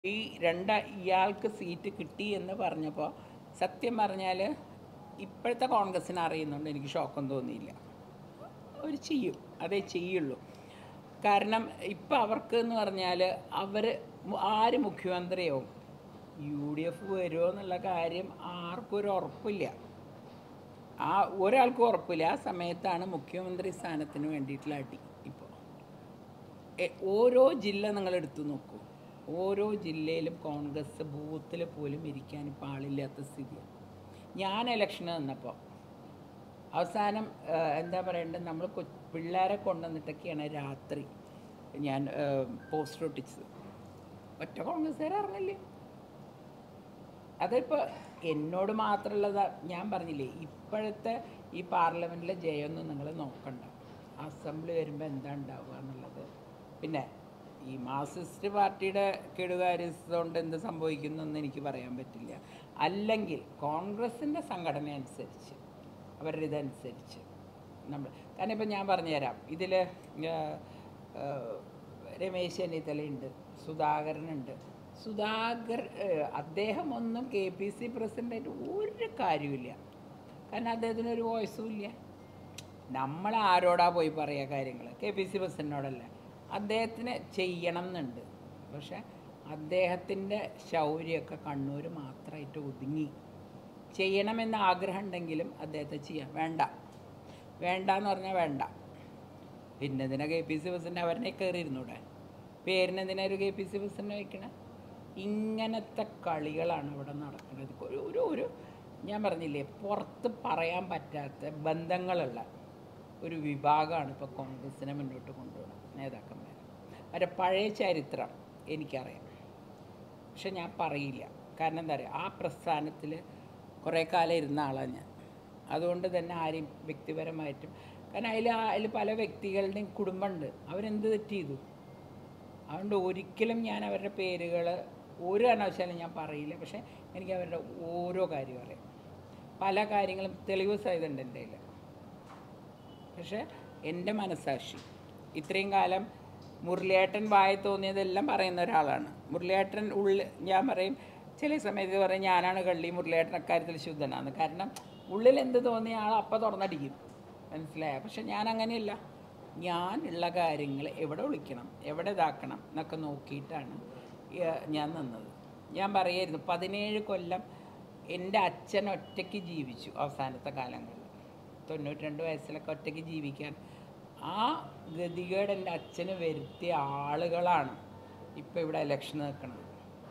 ഈ രണ്ട് ഇയാൾക്ക് സീറ്റ് കിട്ടി എന്ന് പറഞ്ഞപ്പോൾ സത്യം പറഞ്ഞാൽ ഇപ്പോഴത്തെ കോൺഗ്രസ്സിനെ അറിയുന്നുണ്ട് എനിക്ക് ഷോക്കൊന്നും തോന്നിയില്ല അവർ ചെയ്യും അതേ ചെയ്യുള്ളൂ കാരണം ഇപ്പം അവർക്ക് എന്ന് പറഞ്ഞാൽ അവർ ആര് മുഖ്യമന്ത്രിയാവും യു ഡി എഫ് വരുമോ എന്നുള്ള കാര്യം ആർക്കും ഒരു ഉറപ്പില്ല ആ ഒരാൾക്കും ഉറപ്പില്ല ആ സമയത്താണ് മുഖ്യമന്ത്രി സ്ഥാനത്തിന് വേണ്ടിയിട്ടുള്ള അടി ഇപ്പോൾ എ- ഓരോ ജില്ല നിങ്ങൾ എടുത്തു നോക്കൂ ഓരോ ജില്ലയിലും കോൺഗ്രസ് ബൂത്തിൽ പോലും ഇരിക്കാൻ ഇപ്പോൾ ആളില്ലാത്ത സ്ഥിതിയാണ് ഞാൻ ഇലക്ഷന് നിന്നപ്പോൾ അവസാനം ആ, എന്താ പറയേണ്ടത് നമ്മൾ കൊ പിള്ളേരെ കൊണ്ടുവന്നിട്ടൊക്കെയാണ് രാത്രി ഞാൻ പോസ്റ്റർ ഒട്ടിച്ചത് ഒറ്റ കോൺഗ്രസ്സുകാരെ ഇറങ്ങില്ലേ അതിപ്പോൾ എന്നോട് മാത്രമുള്ളതാ ഞാൻ പറഞ്ഞില്ലേ ഇപ്പോഴത്തെ ഈ പാർലമെൻറ്റിലെ ജയമൊന്നും നിങ്ങൾ നോക്കണ്ട അസംബ്ലി വരുമ്പോൾ എന്താ ഉണ്ടാവുക എന്നുള്ളത് പിന്നെ ഈ മാർക്സിസ്റ്റ് പാർട്ടിയുടെ കെടുകാര്യസ്ഥ കൊണ്ട് എന്ത് സംഭവിക്കുന്നതെന്ന് എനിക്ക് പറയാൻ പറ്റില്ല അല്ലെങ്കിൽ കോൺഗ്രസിൻ്റെ സംഘടന അനുസരിച്ച് അവരുടെ ഇതനുസരിച്ച് നമ്മൾ കാരണം ഇപ്പം ഞാൻ പറഞ്ഞുതരാം ഇതിൽ രമേശ് ചെന്നിത്തലയുണ്ട് സുധാകരനുണ്ട് സുധാകർ ഏഹ്, അദ്ദേഹം ഒന്നും കെ പി സി പ്രസിഡൻ്റായിട്ട് ഒരു കാര്യമില്ല കാരണം അദ്ദേഹത്തിന് ഒരു വോയിസും ഇല്ല നമ്മൾ ആരോടാ പോയി പറയുക കാര്യങ്ങൾ കെ പി സി പ്രസിഡന്റിനോടല്ല അദ്ദേഹത്തിന് ചെയ്യണം എന്നുണ്ട് പക്ഷെ അദ്ദേഹത്തിൻ്റെ ശൗര്യമൊക്കെ കണ്ണൂർ മാത്രമായിട്ട് ഒതുങ്ങി ചെയ്യണമെന്ന് ആഗ്രഹം ഉണ്ടെങ്കിലും അദ്ദേഹത്തെ ചെയ്യാം വേണ്ട വേണ്ട എന്ന് പറഞ്ഞാൽ വേണ്ട പിന്നെ എന്തിനാ കെ പി സി പ്രസിഡന്റ് അവരെ കയറിയിരുന്നൂടെ പേരിനെന്തിനാ ഒരു കെ പി സി പ്രസിഡന്റ് വയ്ക്കണേ ഇങ്ങനത്തെ കളികളാണ് ഇവിടെ നടക്കുന്നത് ഒരു ഒരു ഒരു ഞാൻ പറഞ്ഞില്ലേ പുറത്ത് പറയാൻ പറ്റാത്ത ബന്ധങ്ങളുള്ള ഒരു വിഭാഗമാണ് ഇപ്പോൾ കോൺഗ്രസിനെ മുന്നോട്ട് കൊണ്ടുപോകുന്നത് നേതാക്കന്മാർ അവരുടെ പഴയ ചരിത്രം എനിക്കറിയാം പക്ഷെ ഞാൻ പറയില്ല കാരണം എന്താ പറയുക ആ പ്രസ്ഥാനത്തിൽ കുറേ കാലം ഇരുന്ന ആളാണ് ഞാൻ അതുകൊണ്ട് തന്നെ ആരെയും വ്യക്തിപരമായിട്ടും കാരണം അതിൽ അതിൽ പല വ്യക്തികളുടെയും കുടുംബമുണ്ട് അവരെന്ത് തെറ്റ് ചെയ്തു അതുകൊണ്ട് ഒരിക്കലും ഞാൻ അവരുടെ പേരുകൾ ഒരു കാരണവശാലും ഞാൻ പറയില്ല പക്ഷേ എനിക്ക് അവരുടെ ഓരോ കാര്യം അറിയാം പല കാര്യങ്ങളും തെളിവ് സഹിതമുണ്ട് എൻ്റെ കയ്യിൽ പക്ഷേ എൻ്റെ മനസാക്ഷി ഇത്രയും കാലം മുരളിയേട്ടൻ വായി തോന്നിയതെല്ലാം പറയുന്ന ഒരാളാണ് മുരളിയേട്ടൻ ഉള്ളിൽ ഞാൻ പറയും ചില സമയത്ത് പറയും ഞാനാണ് കള്ളി മുരളിയേട്ടൻ അക്കാര്യത്തിൽ ശുദ്ധനാണ് കാരണം ഉള്ളിൽ എന്ത് തോന്നിയ ആൾ അപ്പം തുറന്നടിക്കും മനസ്സിലായ പക്ഷെ ഞാൻ അങ്ങനെയല്ല ഞാൻ ഉള്ള കാര്യങ്ങൾ എവിടെ വിളിക്കണം എവിടെ ഇതാക്കണം എന്നൊക്കെ നോക്കിയിട്ടാണ് ഏഹ് ഞാൻ നിന്നത് ഞാൻ പറയായിരുന്നു പതിനേഴ് കൊല്ലം എൻ്റെ അച്ഛൻ ഒറ്റയ്ക്ക് ജീവിച്ചു അവസാനത്തെ കാലങ്ങളിൽ തൊണ്ണൂറ്റി രണ്ട് വയസ്സിലൊക്കെ ഒറ്റയ്ക്ക് ജീവിക്കാൻ ആ ഗതികേട് എൻ്റെ അച്ഛന് വരുത്തിയ ആളുകളാണ് ഇപ്പോൾ ഇവിടെ ഇലക്ഷൻ നിൽക്കുന്നത്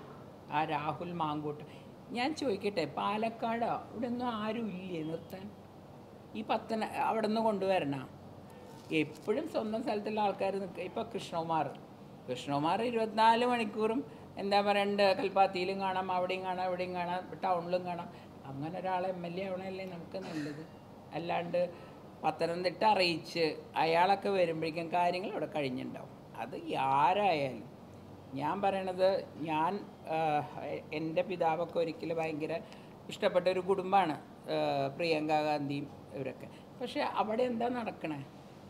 ആ രാഹുൽ മാങ്കൂട്ട് ഞാൻ ചോദിക്കട്ടെ പാലക്കാടോ ഇവിടെ ഒന്നും ആരും ഇല്ലേ നിർത്താൻ ഈ പത്തന അവിടെ നിന്ന് കൊണ്ടുവരണ എപ്പോഴും സ്വന്തം സ്ഥലത്തുള്ള ആൾക്കാർ നിൽക്കുക ഇപ്പോൾ കൃഷ്ണകുമാർ കൃഷ്ണകുമാർ ഇരുപത്തിനാല് മണിക്കൂറും എന്താ പറയണ്ട കൽപ്പാത്തിയിലും കാണാം അവിടെയും കാണാം ഇവിടെയും കാണാം ടൗണിലും കാണാം അങ്ങനെ ഒരാളെ എം എൽ എ ആവണമല്ലേ നമുക്ക് നല്ലത് അല്ലാണ്ട് പത്തനംതിട്ട അറിയിച്ച് അയാളൊക്കെ വരുമ്പോഴേക്കും കാര്യങ്ങൾ ഇവിടെ കഴിഞ്ഞിട്ടുണ്ടാവും അത് ആരായാലും ഞാൻ പറയണത് ഞാൻ ആഹ്, എൻ്റെ പിതാവൊക്കെ ഒരിക്കലും ഭയങ്കര ഇഷ്ടപ്പെട്ട ഒരു കുടുംബമാണ് ആഹ്, പ്രിയങ്ക ഗാന്ധിയും ഇവരൊക്കെ പക്ഷേ അവിടെ എന്താ നടക്കണേ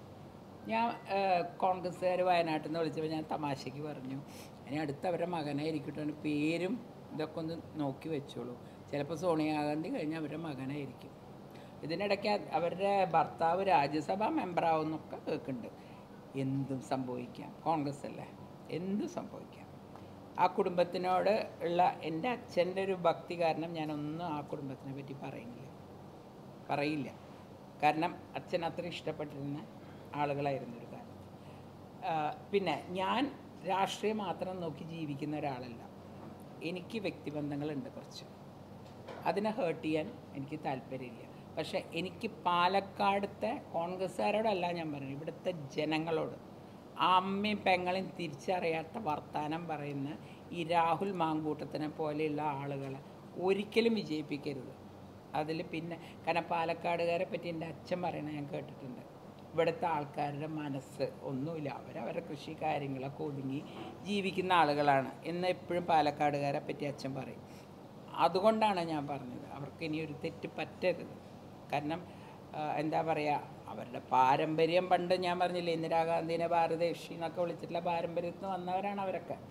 ഞാൻ കോൺഗ്രസ്സുകാർ വയനാട്ടിൽ നിന്ന് വിളിച്ചപ്പോൾ ഞാൻ തമാശയ്ക്ക് പറഞ്ഞു ഇനി അടുത്ത അവരുടെ മകനായിരിക്കട്ടെ പേരും ഇതൊക്കെ ഒന്ന് നോക്കി വെച്ചോളൂ ചിലപ്പോൾ സോണിയാഗാന്ധി കഴിഞ്ഞാൽ അവരുടെ മകനായിരിക്കും ഇതിനിടയ്ക്ക് അവരുടെ ഭർത്താവ് രാജ്യസഭാ മെമ്പറാവുന്നൊക്കെ കേൾക്കുന്നുണ്ട് എന്തും സംഭവിക്കാം കോൺഗ്രസ് അല്ലേ എന്തും സംഭവിക്കാം ആ കുടുംബത്തിനോട് ഉള്ള എൻ്റെ അച്ഛൻ്റെ ഒരു ഭക്തി കാരണം ഞാനൊന്നും ആ കുടുംബത്തിനെ പറ്റി പറയുന്നില്ല പറയില്ല കാരണം അച്ഛൻ അത്ര ഇഷ്ടപ്പെട്ടിരുന്ന ആളുകളായിരുന്നു ഒരു കാലത്ത് ആ, പിന്നെ ഞാൻ രാഷ്ട്രീയം മാത്രം നോക്കി ജീവിക്കുന്ന ഒരാളല്ല എനിക്ക് വ്യക്തിബന്ധങ്ങളുണ്ട് കുറച്ച് അതിനെ ഹേർട്ട് ചെയ്യാൻ എനിക്ക് താല്പര്യമില്ല പക്ഷേ എനിക്ക് പാലക്കാടത്തെ കോൺഗ്രസ്സുകാരോടല്ല ഞാൻ പറഞ്ഞു ഇവിടുത്തെ ജനങ്ങളോട് ആ അമ്മയും പെങ്ങളെയും തിരിച്ചറിയാത്ത വർത്താനം പറയുന്ന ഈ രാഹുൽ മാങ്കൂട്ടത്തിനെ പോലെയുള്ള ആളുകളെ ഒരിക്കലും വിജയിപ്പിക്കരുത് അതിൽ പിന്നെ കാരണം പാലക്കാടുകാരെ പറ്റി എൻ്റെ അച്ഛൻ പറയണ ഞാൻ കേട്ടിട്ടുണ്ട് ഇവിടുത്തെ ആൾക്കാരുടെ മനസ്സ് ഒന്നുമില്ല അവരവരുടെ കൃഷി കാര്യങ്ങളൊക്കെ ഒതുങ്ങി ജീവിക്കുന്ന ആളുകളാണ് എന്ന് എപ്പോഴും പാലക്കാടുകാരെ പറ്റി അച്ഛൻ പറയും അതുകൊണ്ടാണ് ഞാൻ പറഞ്ഞത് അവർക്ക് ഇനി ഒരു തെറ്റ് പറ്റരുത് കാരണം ആ, എന്താ പറയുക അവരുടെ പാരമ്പര്യം പണ്ട് ഞാൻ പറഞ്ഞില്ലേ ഇന്ദിരാഗാന്ധിനെ ഭാരതേഷി എന്നൊക്കെ വിളിച്ചിട്ടുള്ള പാരമ്പര്യത്തിൽ നിന്ന് വന്നവരാണ് അവരൊക്കെ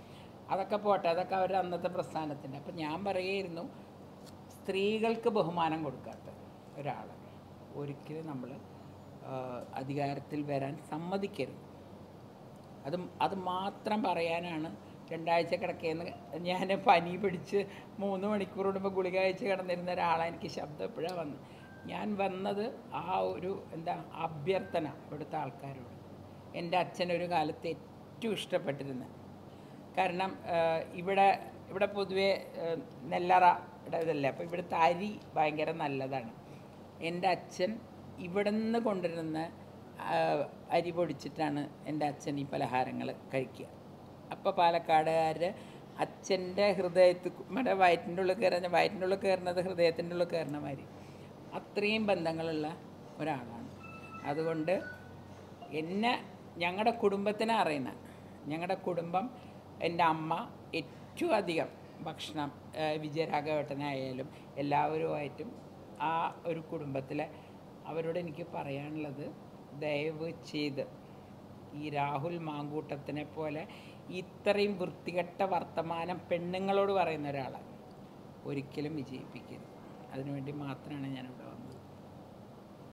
അതൊക്കെ പോട്ടെ അതൊക്കെ അവരുടെ അന്നത്തെ പ്രസ്ഥാനത്തിൻ്റെ അപ്പം ഞാൻ പറയുമായിരുന്നു സ്ത്രീകൾക്ക് ബഹുമാനം കൊടുക്കാത്ത ഒരാൾ ഒരിക്കലും നമ്മൾ അധികാരത്തിൽ വരാൻ സമ്മതിക്കരുത് അത് അത് മാത്രം പറയാനാണ് രണ്ടാഴ്ച കിടക്കുകയെന്ന് ഞാൻ പനി പിടിച്ച് മൂന്ന് മണിക്കൂർ കൂടുമ്പോൾ ഗുളിക കഴിച്ച് കിടന്നിരുന്ന ഒരാളാണ് എനിക്ക് ശബ്ദം എപ്പോഴാണ് വന്നത് ഞാൻ വന്നത് ആ ഒരു എന്താ അഭ്യർത്ഥന ഇവിടുത്തെ ആൾക്കാരോട് എൻ്റെ അച്ഛനൊരു കാലത്ത് ഏറ്റവും ഇഷ്ടപ്പെട്ടിരുന്ന കാരണം ആ, ഇവിടെ ഇവിടെ പൊതുവേ ആ, നെല്ലറയുടെ ഇതല്ലേ അപ്പോൾ ഇവിടുത്തെ അരി ഭയങ്കര നല്ലതാണ് എൻ്റെ അച്ഛൻ ഇവിടെ നിന്ന് കൊണ്ടുവരുന്ന ആ, അരി പൊടിച്ചിട്ടാണ് എൻ്റെ അച്ഛൻ ഈ പലഹാരങ്ങൾ കഴിക്കുക അപ്പോൾ പാലക്കാടുകാർ അച്ഛൻ്റെ ഹൃദയത്തിൽ നമ്മുടെ വയറ്റിൻ്റെ ഉള്ളിൽ കയറുന്ന വയറ്റിൻ്റെ ഉള്ളിൽ കയറുന്നത് ഹൃദയത്തിൻ്റെ ഉള്ളിൽ കയറുന്ന മാതിരി അത്രയും ബന്ധങ്ങളുള്ള ഒരാളാണ് അതുകൊണ്ട് എന്നെ ഞങ്ങളുടെ കുടുംബത്തിനെ അറിയുന്ന ഞങ്ങളുടെ കുടുംബം എൻ്റെ അമ്മ ഏറ്റവും അധികം ഭക്ഷണം ആ, വിജയരാഘവേട്ടനായാലും എല്ലാവരുമായിട്ടും ആ ഒരു കുടുംബത്തിലെ അവരോട് എനിക്ക് പറയാനുള്ളത് ദയവ് ചെയ്ത് ഈ രാഹുൽ മാങ്കൂട്ടത്തിനെ പോലെ ഇത്രയും വൃത്തികെട്ട വർത്തമാനം പെണ്ണുങ്ങളോട് പറയുന്ന ഒരാളാണ് ഒരിക്കലും വിജയിപ്പിക്കരുത് അതിനുവേണ്ടി മാത്രമാണ് ഞാനിവിടെ